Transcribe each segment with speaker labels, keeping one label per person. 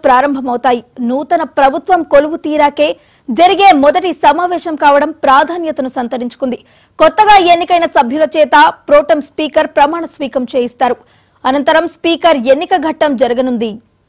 Speaker 1: ప్రారంభమవుతాయి నూతన ప్రభుత్వం కొలువు తీరాకే జరిగే మొదటి సమావేశం కావడం ప్రాధాన్యతను సంతరించుకుంది కొత్తగా ఎన్నికైన సభ్యుల చేత ప్రోటం స్పీకర్ ప్రమాణ స్వీకం చేయిస్తారు అనంతరం స్పీకర్ ఎన్నిక ఘట్టం జరగనుంది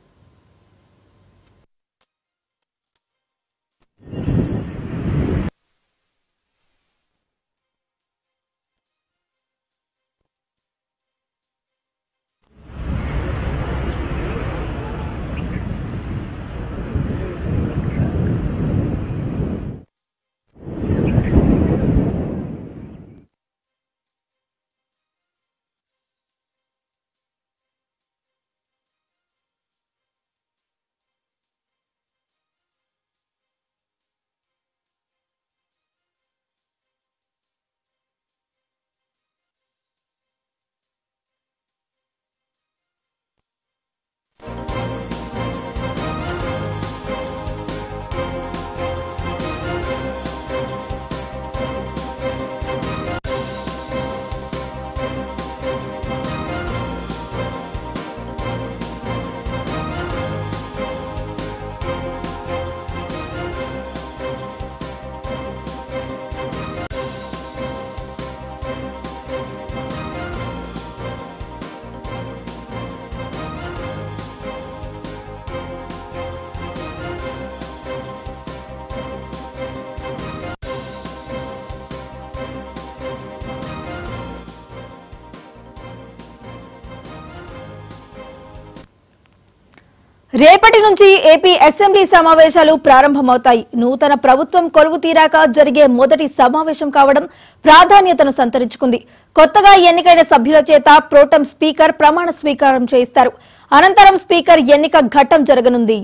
Speaker 1: రేపటి నుంచి ఏపీ అసెంబ్లీ సమావేశాలు ప్రారంభమవుతాయి నూతన ప్రభుత్వం కొలువు తీరాక జరిగే మొదటి సమావేశం కావడం ప్రాధాన్యతను సంతరించుకుంది కొత్తగా ఎన్నికైన సభ్యుల చేత ప్రోటం స్పీకర్ ప్రమాణ స్వీకారం చేయిస్తారు అనంతరం స్పీకర్ ఎన్నిక ఘట్టం జరగనుంది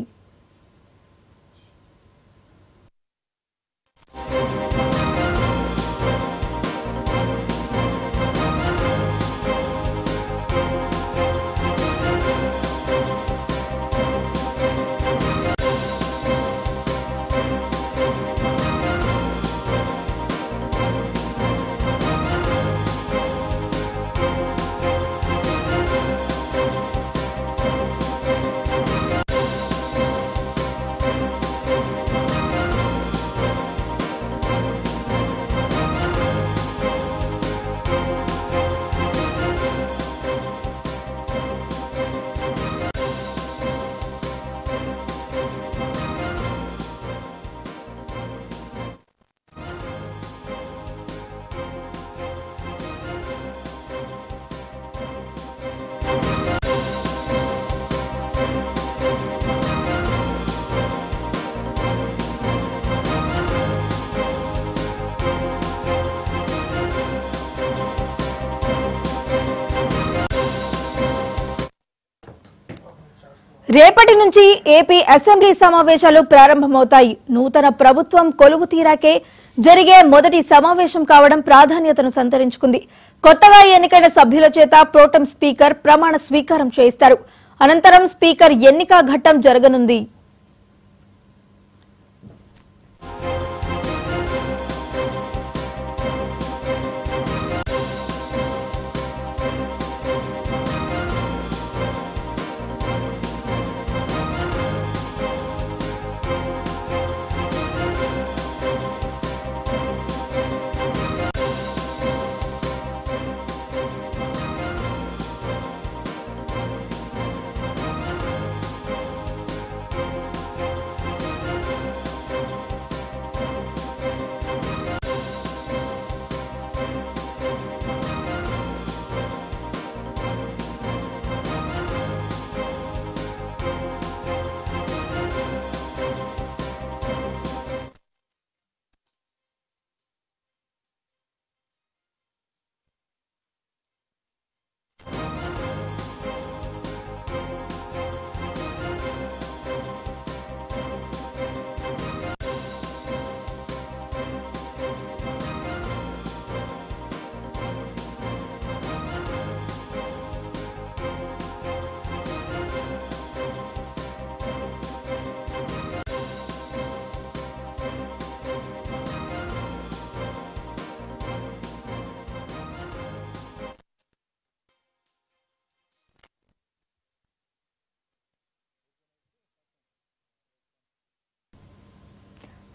Speaker 1: రేపటి నుంచి ఏపీ అసెంబ్లీ సమావేశాలు ప్రారంభమవుతాయి నూతన ప్రభుత్వం కొలువు తీరాకే జరిగే మొదటి సమావేశం కావడం ప్రాధాన్యతను సంతరించుకుంది కొత్తగా ఎన్నికైన సభ్యుల చేత ప్రోటం స్పీకర్ ప్రమాణ స్వీకారం చేయిస్తారు అనంతరం స్పీకర్ ఎన్నిక ఘట్టం జరగనుంది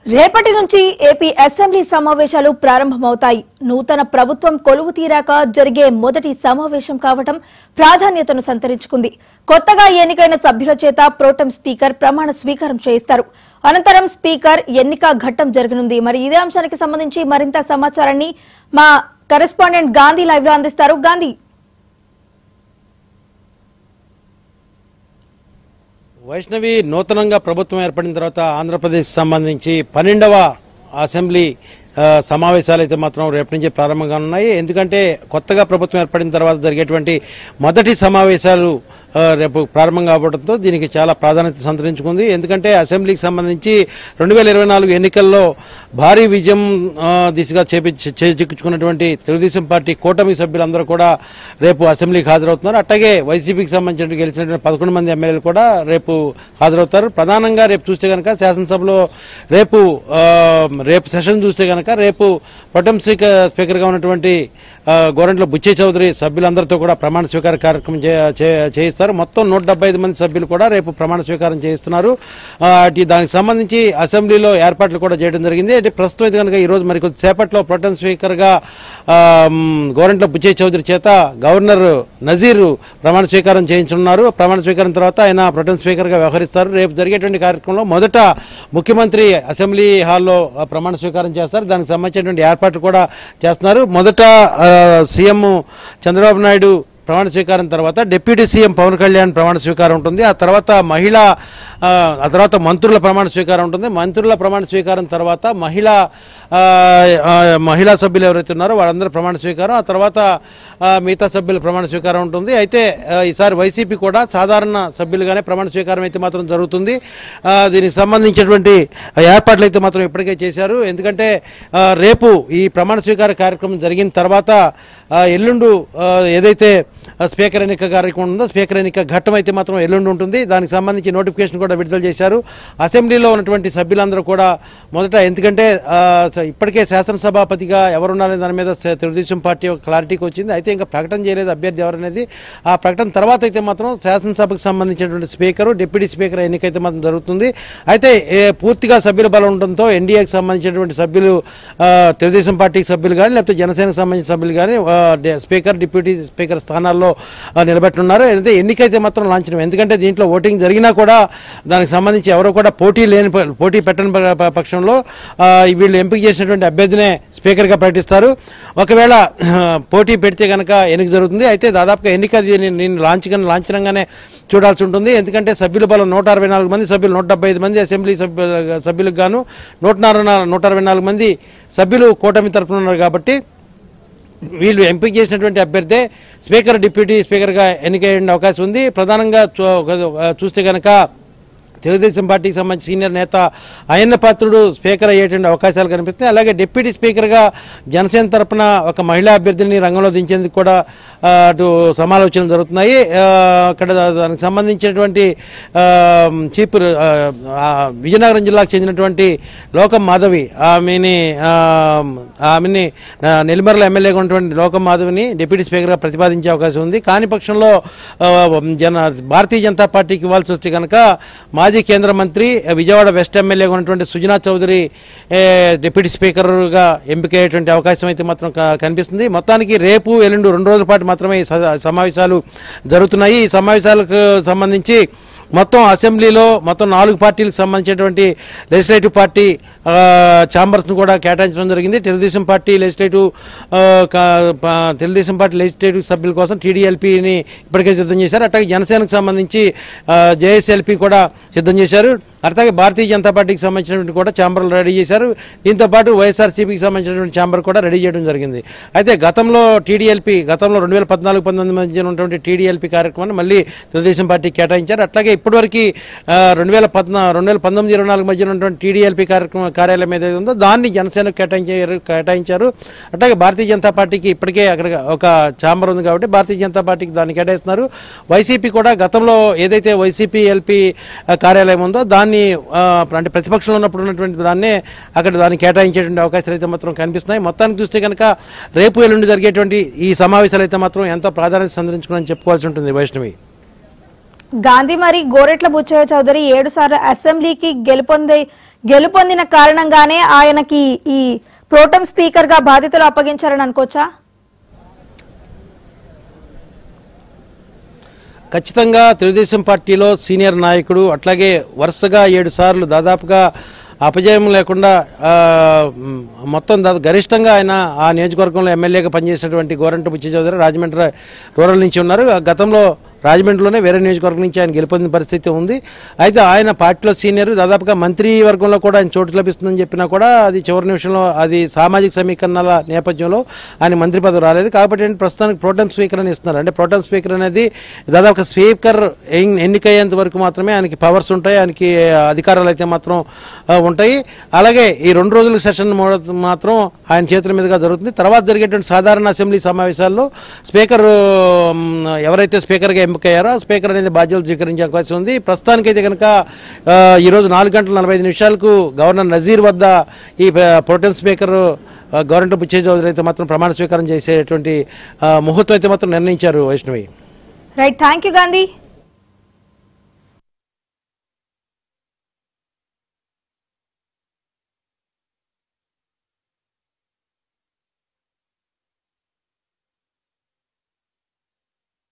Speaker 1: రేపటి నుంచి ఏపీ అసెంబ్లీ సమావేశాలు ప్రారంభమవుతాయి నూతన ప్రభుత్వం కొలువు తీరాక జరిగే మొదటి సమావేశం కావటం ప్రాధాన్యతను సంతరించుకుంది కొత్తగా ఎన్నికైన సభ్యుల చేత ప్రోటెం స్పీకర్ ప్రమాణ స్వీకారం చేయిస్తారు అనంతరం స్పీకర్ ఎన్నిక ఘట్టం జరగనుంది మరి ఇదే అంశానికి సంబంధించి మరింత సమాచారాన్ని మా కరెస్పాండెంట్ గాంధీ లైవ్ లో అందిస్తారు గాంధీ
Speaker 2: వైష్ణవి నూతనంగా ప్రభుత్వం ఏర్పడిన తర్వాత ఆంధ్రప్రదేశ్ సంబంధించి పన్నెండవ అసెంబ్లీ ఆ, సమావేశాలు అయితే మాత్రం రేపటి నుంచి ప్రారంభంగా ఉన్నాయి ఎందుకంటే కొత్తగా ప్రభుత్వం ఏర్పడిన తర్వాత జరిగేటువంటి మొదటి సమావేశాలు ఆ, రేపు ప్రారంభం కావడంతో దీనికి చాలా ప్రాధాన్యత సంతరించుకుంది ఎందుకంటే అసెంబ్లీకి సంబంధించి రెండు వేల ఇరవై నాలుగు ఎన్నికల్లో భారీ విజయం ఆ, దిశగా చేపి చేజిక్కించుకున్నటువంటి తెలుగుదేశం పార్టీ కూటమి సభ్యులందరూ కూడా రేపు అసెంబ్లీకి హాజరవుతున్నారు అట్లాగే వైసీపీకి సంబంధించిన గెలిచినటువంటి పదకొండు మంది ఎమ్మెల్యేలు కూడా రేపు హాజరవుతారు ప్రధానంగా రేపు చూస్తే కనుక శాసనసభలో రేపు ఆ, రేపు సెషన్ చూస్తే కనుక రేపు ప్రొటెం స్పీకర్ స్పీకర్గా ఉన్నటువంటి ఆ, గోరంట్ల బుచ్చే చౌదరి సభ్యులందరితో కూడా ప్రమాణ స్వీకార కార్యక్రమం చే- చే- చేయిస్తారు మొత్తం నూట డెబ్బై ఐదు మంది సభ్యులు కూడా రేపు ప్రమాణ స్వీకారం చేయిస్తున్నారు ఆ, అటు దానికి సంబంధించి అసెంబ్లీలో ఏర్పాట్లు కూడా చేయడం జరిగింది అంటే ప్రస్తుతం అయితే కనుక ఈ రోజు మరి కొద్దిసేపట్లో ప్రొటెం స్పీకర్గా ఆ, మ్, గోరంట్ల బుచ్చే చౌదరి చేత గవర్నర్ నజీర్ ప్రమాణ స్వీకారం చేయించున్నారు ప్రమాణ స్వీకారం తర్వాత ఆయన ప్రొటెం స్పీకర్గా వ్యవహరిస్తారు రేపు జరిగేటువంటి కార్యక్రమంలో మొదట ముఖ్యమంత్రి అసెంబ్లీ హాల్లో ఆ, ప్రమాణ స్వీకారం చేస్తారు దానికి సంబంధించినటువంటి ఏర్పాట్లు కూడా చేస్తున్నారు మొదట ఆ, సీఎం చంద్రబాబు నాయుడు ప్రమాణ స్వీకారం తర్వాత డిప్యూటీ సీఎం పవన్ కళ్యాణ్ ప్రమాణ స్వీకారం ఉంటుంది ఆ తర్వాత మహిళా ఆ, ఆ తర్వాత మంత్రుల ప్రమాణ స్వీకారం ఉంటుంది మంత్రుల ప్రమాణ స్వీకారం తర్వాత మహిళా ఆ, ఆ, మహిళా సభ్యులు ఎవరైతే ఉన్నారో వాళ్ళందరూ ప్రమాణ స్వీకారం ఆ తర్వాత ఆ, మిగతా సభ్యుల ప్రమాణ స్వీకారం ఉంటుంది అయితే ఆ, ఈసారి వైసీపీ కూడా సాధారణ సభ్యులుగానే ప్రమాణ స్వీకారం అయితే మాత్రం జరుగుతుంది ఆ, దీనికి సంబంధించినటువంటి ఏర్పాట్లు అయితే మాత్రం ఇప్పటికే చేశారు ఎందుకంటే ఆ, రేపు ఈ ప్రమాణ స్వీకార కార్యక్రమం జరిగిన తర్వాత ఆ, ఎల్లుండు ఆ, ఏదైతే ఆ, స్పీకర్ ఎన్నిక కార్యక్రమం ఉందో స్పీకర్ ఎన్నిక ఘట్టం అయితే మాత్రం ఎల్లుండి ఉంటుంది దానికి సంబంధించి నోటిఫికేషన్ కూడా విడుదల చేశారు అసెంబ్లీలో ఉన్నటువంటి సభ్యులందరూ కూడా మొదట ఎందుకంటే ఆ, స- ఇప్పటికే శాసనసభాపతిగా ఎవరున్నారనే దాని మీద స- తెలుగుదేశం పార్టీ ఒక క్లారిటీకి వచ్చింది అయితే ఇంకా ప్రకటన చేయలేదు అభ్యర్థి ఎవరనేది ఆ ప్రకటన తర్వాత అయితే మాత్రం శాసనసభకు సంబంధించినటువంటి స్పీకరు డిప్యూటీ స్పీకర్ ఎన్నికైతే మాత్రం జరుగుతుంది అయితే ఏ, పూర్తిగా సభ్యుల బలం ఉండడంతో ఎన్డీఏకి సంబంధించినటువంటి సభ్యులు ఆ, తెలుగుదేశం పార్టీకి సభ్యులు కానీ లేకపోతే జనసేనకు సంబంధించిన సభ్యులు కానీ ఆ, డి- స్పీకర్ డిప్యూటీ స్పీకర్ స్థానాల్లో ఆ, నిలబెట్టున్నారు అయితే ఎన్నికైతే మాత్రం లాంఛనం ఎందుకంటే దీంట్లో ఓటింగ్ జరిగినా కూడా దానికి సంబంధించి ఎవరో కూడా పోటీ లేని ప- పోటీ పెట్టని ప- ప- పక్షంలో ఆ, వీళ్ళు ఎంపిక చేసినటువంటి అభ్యర్థినే స్పీకర్గా ప్రకటిస్తారు ఒకవేళ ఆ, పోటీ పెడితే కనుక ఎన్నిక జరుగుతుంది అయితే దాదాపుగా ఎన్నిక దీన్ని నేను లాంఛన లాంఛనంగానే చూడాల్సి ఉంటుంది ఎందుకంటే సభ్యుల బలం నూట అరవై నాలుగు మంది సభ్యులు నూట డెబ్బై ఐదు మంది అసెంబ్లీ సభ్యులు సభ్యులకు గాను నూట నాలుగు నూట అరవై నాలుగు మంది సభ్యులు కూటమి తరపున ఉన్నారు కాబట్టి వీళ్ళు ఎంపిక చేసినటువంటి అభ్యర్థే స్పీకర్ డిప్యూటీ స్పీకర్గా ఎన్నికయ్యే అవకాశం ఉంది ప్రధానంగా చూ- చూస్తే కనుక తెలుగుదేశం పార్టీకి సంబంధించి సీనియర్ నేత అయ్యన్న పాత్రుడు స్పీకర్ అయ్యేటువంటి అవకాశాలు కనిపిస్తున్నాయి అలాగే డిప్యూటీ స్పీకర్గా జనసేన తరపున ఒక మహిళా అభ్యర్థిని రంగంలో దించేందుకు కూడా ఆ, అటు సమాలోచనలు జరుగుతున్నాయి ఆ, అక్కడ దానికి సంబంధించినటువంటి ఆ, చీఫ్ ఆ, ఆ, విజయనగరం జిల్లాకు చెందినటువంటి లోకం మాధవి ఆమెని ఆ, ఆమెని ఆ, నెల్లిమర్ల ఎమ్మెల్యేగా ఉన్నటువంటి లోకం మాధవిని డిప్యూటీ స్పీకర్గా ప్రతిపాదించే అవకాశం ఉంది కాని పక్షంలో ఆ, జన భారతీయ జనతా పార్టీకి ఇవ్వాల్సి వస్తే కనుక మాజీ కేంద్ర మంత్రి విజయవాడ వెస్ట్ ఎమ్మెల్యేగా ఉన్నటువంటి సుజనా చౌదరి ఏ, డిప్యూటీ స్పీకర్గా ఎంపికయ్యేటువంటి అవకాశం అయితే మాత్రం క- కనిపిస్తుంది మొత్తానికి రేపు ఎల్లుండి రెండు రోజుల పాటు మాత్రమే ఈ స- సమావేశాలు జరుగుతున్నాయి ఈ సమావేశాలకు సంబంధించి మొత్తం అసెంబ్లీలో మొత్తం నాలుగు పార్టీలకు సంబంధించినటువంటి లెజిస్లేటివ్ పార్టీ ఆ, ఛాంబర్స్ను కూడా కేటాయించడం జరిగింది తెలుగుదేశం పార్టీ లెజిస్లేటివ్ ఆ, కా- ప- తెలుగుదేశం పార్టీ లెజిస్లేటివ్ సభ్యుల కోసం టీడీఎల్పీని ఇప్పటికే సిద్ధం చేశారు అట్లాగే జనసేనకు సంబంధించి జేఎస్ఎల్పీ కూడా సిద్ధం చేశారు అట్లాగే భారతీయ జనతా పార్టీకి సంబంధించినటువంటి కూడా ఛాంబర్లు రెడీ చేశారు దీంతో పాటు వైఎస్ఆర్సీపీకి సంబంధించినటువంటి ఛాంబర్ కూడా రెడీ చేయడం జరిగింది అయితే గతంలో టీడీఎల్పీ గతంలో రెండు వేల పద్నాలుగు పంతొమ్మిది మధ్య ఉన్నటువంటి టీడీఎల్పీ కార్యక్రమాన్ని మళ్ళీ తెలుగుదేశం పార్టీ కేటాయించారు అట్లాగే ఇప్పటివరకు రెండు వేల పద్నా రెండు వేల పంతొమ్మిది ఇరవై నాలుగు మధ్య ఉన్నటువంటి టీడీఎల్పీ కార్యక్రమం కార్యాలయం ఏదైతే ఉందో దాన్ని జనసేనకు కేటాయించారు కేటాయించారు అట్లాగే భారతీయ జనతా పార్టీకి ఇప్పటికే అక్కడ ఒక ఛాంబర్ ఉంది కాబట్టి భారతీయ జనతా పార్టీకి దాన్ని కేటాయిస్తున్నారు వైసీపీ కూడా గతంలో ఏదైతే వైసీపీ ఎల్పీ కార్యాలయం ఉందో దాన్ని ఆ, అంటే ప్రతిపక్షంలో ఉన్నప్పుడు ఉన్నటువంటి దాన్నే అక్కడ దాన్ని కేటాయించేటువంటి అవకాశాలు అయితే మాత్రం కనిపిస్తున్నాయి మొత్తానికి చూస్తే కనుక రేపు ఎల్లుండి జరిగేటువంటి ఈ సమావేశాలు అయితే మాత్రం ఎంతో ప్రాధాన్యత సంతరించుకుని చెప్పుకోవాల్సి ఉంటుంది వైష్ణవి
Speaker 1: గాంధీ మరి గోరెట్ల బుచ్చయ్య చౌదరి ఏడు సార్లు అసెంబ్లీకి గెలుపొంది గెలుపొందిన కారణంగానే ఆయనకి ఈ ప్రోటం స్పీకర్ గా బాధ్యతలు అప్పగించారని అనుకోవచ్చా
Speaker 2: ఖచ్చితంగా తెలుగుదేశం పార్టీలో సీనియర్ నాయకుడు అట్లాగే వరుసగా ఏడు సార్లు దాదాపుగా అపజయం లేకుండా ఆ, మ్, మొత్తం దాదాపు గరిష్టంగా ఆయన ఆ నియోజకవర్గంలో ఎమ్మెల్యేగా పనిచేసినటువంటి గోరంట బుచ్చి చౌదరి రాజమండ్రి రూరల్ నుంచి ఉన్నారు గతంలో రాజమండ్రిలోనే వేరే నియోజకవర్గం నుంచి ఆయన గెలుపొందిన పరిస్థితి ఉంది అయితే ఆయన పార్టీలో సీనియర్ దాదాపుగా మంత్రి వర్గంలో కూడా ఆయన చోటు లభిస్తుందని చెప్పినా కూడా అది చివరి నిమిషంలో అది సామాజిక సమీకరణల నేపథ్యంలో ఆయన మంత్రి పదవి రాలేదు కాబట్టి ఏంటి ప్రస్తుతానికి ప్రోటం స్పీకర్ అని ఇస్తున్నారు అంటే ప్రోటం స్పీకర్ అనేది దాదాపు స్పీకర్ ఎన్- ఎన్నికయ్యేంత వరకు మాత్రమే ఆయనకి పవర్స్ ఉంటాయి ఆయనకి అధికారాలు అయితే మాత్రం ఆ, ఉంటాయి అలాగే ఈ రెండు రోజుల సెషన్ మో- మాత్రం ఆయన చేతుల మీదుగా జరుగుతుంది తర్వాత జరిగేటువంటి సాధారణ అసెంబ్లీ సమావేశాల్లో స్పీకర్ ఉమ్, ఎవరైతే స్పీకర్గా ఎన్నికయ్యారో ఆ స్పీకర్ అనేది బాధ్యతలు స్వీకరించే అవకాశం ఉంది ప్రస్తుతానికైతే కనుక ఆ, ఈరోజు నాలుగు గంటల నలభై ఐదు నిమిషాలకు గవర్నర్ నజీర్ వద్ద ఈ ప్రొటెన్ స్పీకర్ ఆ, గవర్నర్ బుచ్చే చౌదరి అయితే మాత్రం ప్రమాణ స్వీకారం చేసేటువంటి ఆ, ముహూర్తం అయితే మాత్రం నిర్ణయించారు Vaishnavi
Speaker 1: right thank you Gandhi